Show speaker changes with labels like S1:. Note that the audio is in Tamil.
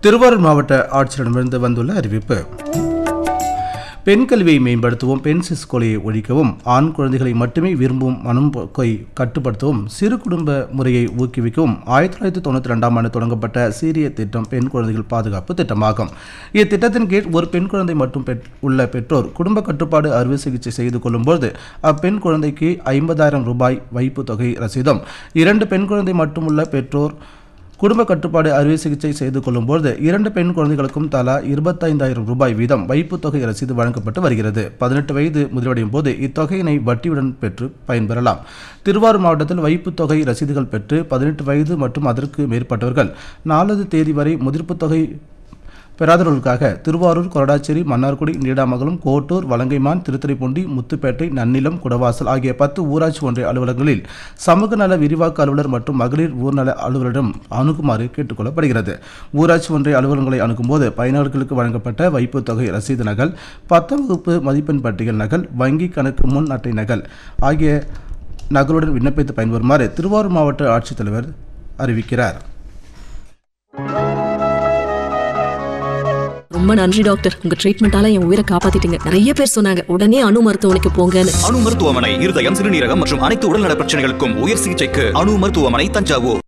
S1: திருவாரூர் மாவட்ட ஆட்சியரிடமிருந்து வந்துள்ள அறிவிப்பு பெண் கல்வியை மேம்படுத்தவும் பெண் சிஸ் கொலையை ஒழிக்கவும் ஆண் குழந்தைகளை மட்டுமே விரும்பும் மனம்போக்கை கட்டுப்படுத்தவும் சிறு குடும்ப முறையை ஊக்குவிக்கவும் ஆயிரத்தி தொள்ளாயிரத்தி தொண்ணூற்றி ரெண்டாம் ஆண்டு தொடங்கப்பட்ட சீரிய திட்டம் பெண் குழந்தைகள் பாதுகாப்பு திட்டமாகும் இத்திட்டத்தின் கீழ் ஒரு பெண் குழந்தை மட்டும் பெற்- உள்ள பெற்றோர் குடும்ப கட்டுப்பாடு அறுவை சிகிச்சை செய்து கொள்ளும்போது அப்பெண் குழந்தைக்கு ஐம்பதாயிரம் ரூபாய் வைப்பு தொகை ரசீதும் இரண்டு பெண் குழந்தை மட்டுமுள்ள பெற்றோர் குடும்ப கட்டுப்பாடு அறுவை சிகிச்சை செய்து கொள்ளும்போது இரண்டு பெண் குழந்தைகளுக்கும் தலா இருபத்தைந்தாயிரம் ரூபாய் வீதம் வைப்புத் தொகை ரசீது வழங்கப்பட்டு வருகிறது பதினெட்டு வயது முதிர்வடையும் போது இத்தொகையினை வட்டியுடன் பெற்று பயன்பெறலாம் திருவாரூர் மாவட்டத்தில் வைப்புத் தொகை ரசீதுகள் பெற்று பதினெட்டு வயது மற்றும் அதற்கு மேற்பட்டவர்கள் நாலாவது தேதி வரை முதிர்ப்புத் தொகை பெறாதவர்களுக்காக திருவாரூர் கொரடாச்சேரி மன்னார்குடி நீடாமங்கலம் கோட்டூர் வலங்கைமான் திருத்துறைப்பூண்டி முத்துப்பேட்டை நன்னிலம் குடவாசல் ஆகிய பத்து ஊராட்சி ஒன்றிய அலுவலகங்களில் சமூக நல விரிவாக்க அலுவலர் மற்றும் மகளிர் ஊர்நல அலுவலரிடம் அணுகுமாறு கேட்டுக்கொள்ளப்படுகிறது ஊராட்சி ஒன்றிய அலுவலகங்களை அணுகும்போது பயனாளர்களுக்கு வழங்கப்பட்ட வைப்புத் தொகை ரசீது நகல் பத்தாம் வகுப்பு மதிப்பெண் பட்டியல் நகல் வங்கி கணக்கு முன் அட்டை நகல் ஆகிய நகலுடன் விண்ணப்பித்து பயன்பெறுமாறு திருவாரூர் மாவட்ட ஆட்சித்தலைவர் அறிவிக்கிறார்
S2: ரொம்ப நன்றி டாக்டர் உங்க ட்ரீட்மெண்டால என் உயிரை காப்பாத்திட்டீங்க நிறைய பேர் சொன்னாங்க உடனே அணு மருத்துவமனைக்கு போங்கன்னு
S3: அணு மருத்துவமனை இருதயம் சிறுநீரகம் மற்றும் அனைத்து உடல்நல பிரச்சனைகளுக்கும் உயர் சிகிச்சைக்கு அணு மருத்துவமனை தஞ்சாவூர்